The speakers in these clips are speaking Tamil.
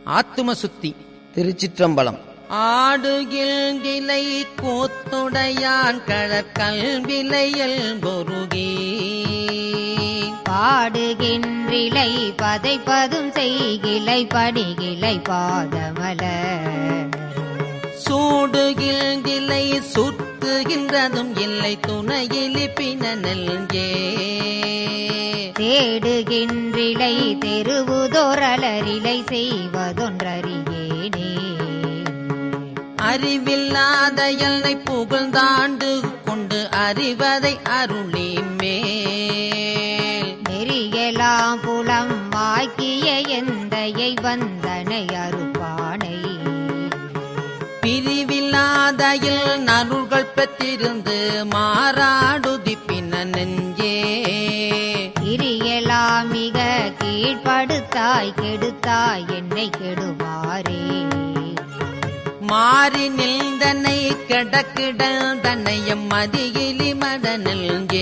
ஆத்தும சுத்தி திருச்சிற்றம்பலம் ஆடுகில்கிளை கூத்துடையான் கழற்கல்விலையல் பொருகி பாடுகின்றிலை பதைப்பதும் செய்கிலை படிகிலை பாதமல சூடுகில்கிளை சுற்றுகின்றதும் இல்லை துணையிலி பின நெல்கே தேடுகின்றிலை தெருவுதோரலரிலை செய்வதொன்றறியேனே அறிவில்லாத எல்லை புகழ்ந்தாண்டு கொண்டு அறிவதை அருளி மேல் நெறியலாம் புலம் வாக்கிய எந்தையை வந்தனை அருப்பானை பிரிவில்லாதையில் நருள்கள் பெற்றிருந்து மாறாடுதி பின்ன நெஞ்சே கிரியலாம் மிக கீழ்ப்படுத்தாய் கெடுத்தாய் என்னை கெடுவாரே மாறி நில்தனை கிடக்கிடல் தன்னையம் மதியிலி மட நெஞ்சே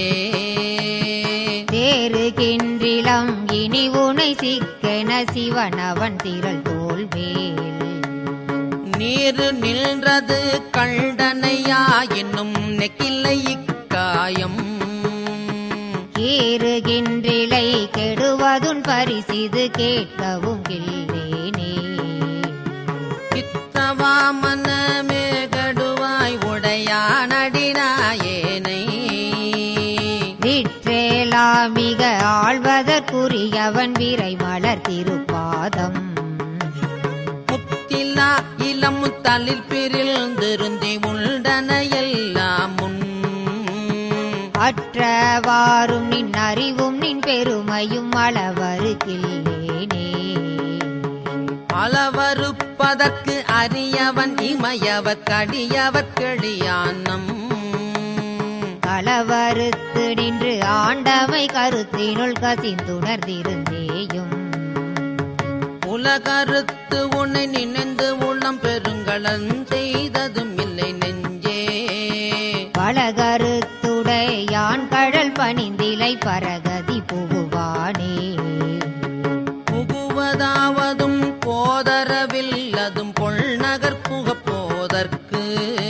தேறுகின்றிலம் இனி உனை சிக்கென சிவனவன் திரள் தோல்வேல் நீரு நின்றது கண்டனையா என்னும் நெக்கில்லை இக்காயம் கீறுகின்றிலை கெடுவதுன் பரிசிது கேட்கவும் கில்லேனே பித்தவா மனமே கடுவாய் உடையானடினாயேனை விற்றேலா மிக ஆழ்வதற்குரியவன் விரை மலர் திருப்பாதம் முத்திலா இளம் தளிர் பிரிந்திருந்தி உண்டன எல்லாம் முன் அற்றவாறும் நின் அறிவும் நின் பெருமையும் அளவருகில்லேனே அளவறுப்பதற்கு அறியவன் இமையவர் கடியவர் கிளியானம் களவறுத்து நின்று ஆண்டவை கருத்தினுள் கசிந்துணர்ந்திருந்தேயும் உலகறுத்து உன்னை நினைந்து உள்ளம் பெருங்கலன் செய்ததும் இல்லை நெஞ்சே பலகருத்துடையான் கடல் பணிந்திலை பரகதி புகுவானே புகுவதாவதும் போதரவில்லதும் பொள்நகர் புகப் போதற்கு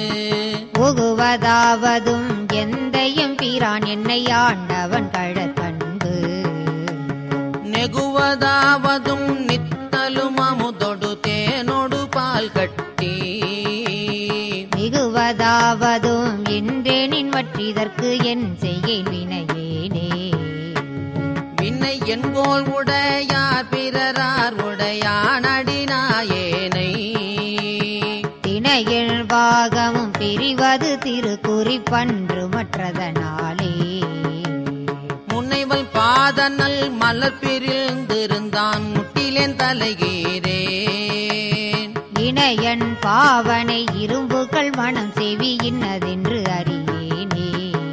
புகுவதாவதும் எந்தையும் பிரான் என்னை ஆண்டவன் கழற்கண்பு நெகுவதாவதும் நித்தலும் அமுதொடு தேனொடு பால் கட்டி மிகுவதாவதும் என்றேனின் வற்றிதற்கு என் செய்யேன் வினையேனே விண்ணை என்போல் உடையார் பிறரார் உடையானடினாயேனை திணையில் பாகமும் பிரிவது திருக்குறிப்பன்று மற்றதனாலே முன்னைவல் பாதனல் மலர் பிரிந்திருந்தான் முட்டிலேன் தலைகீரேன் இணையன் பாவனை இரும்புகள் மனம் செவி இன்னதென்று அறியேனே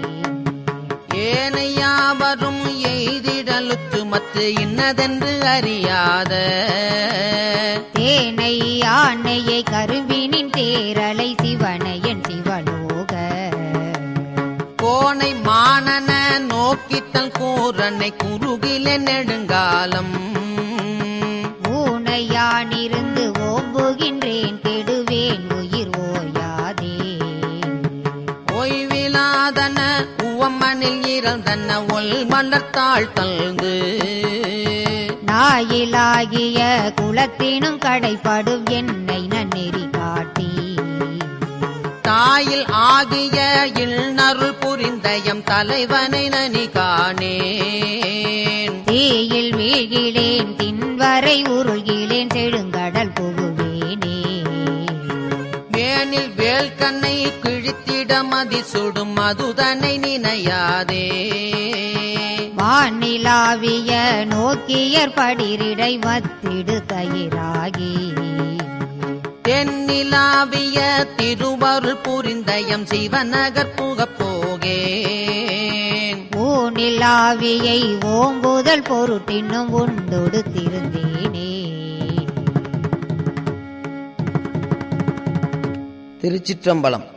ஏனையாவரும் எய்திடலுத்து மத்து இன்னதென்று அறியாத தேனை ஆணையை கரும்பினின் தேரலை சிவனையன் சிவலோக கோனை மானன நோக்கித்தல் கூரனை குறுகில நெடுங்காலம் ஊனையானிருந்து ஓம்புகின்றேன் கெடுவேன் உயிர் ஓயாதே ஓய்விலாதன உவமனில் இறந்தன ஒல் மலர்த்தாள் தழ்ந்து நாயிலாகிய குலத்தினும் கடைப்படும் என்னை நன்னெறி காட்டி தாயில் ஆகிய இல்நருள் புரிந்தயம் தலைவனை நனி காணேன் தீயில் வீழ்கிலேன் தின்வரை உருள்கிலேன் செழுங்கடல் புகுவேனே வேனில் வேல்கண்ணை கிழித்திட மதி சுடும் மதுதனை நினையாதே வானிலாவிய நோக்கியற் படிரிடை மத்திடு தயிராகி தென்னிலாவிய திருவருள் புரிந்தயம் சிவநகர் புகப் போகேன் ஊனிலாவியை ஓம்புதல் பொருட்டினும் உண்டொடுத்திருந்தேனே திருச்சிற்றம்பலம்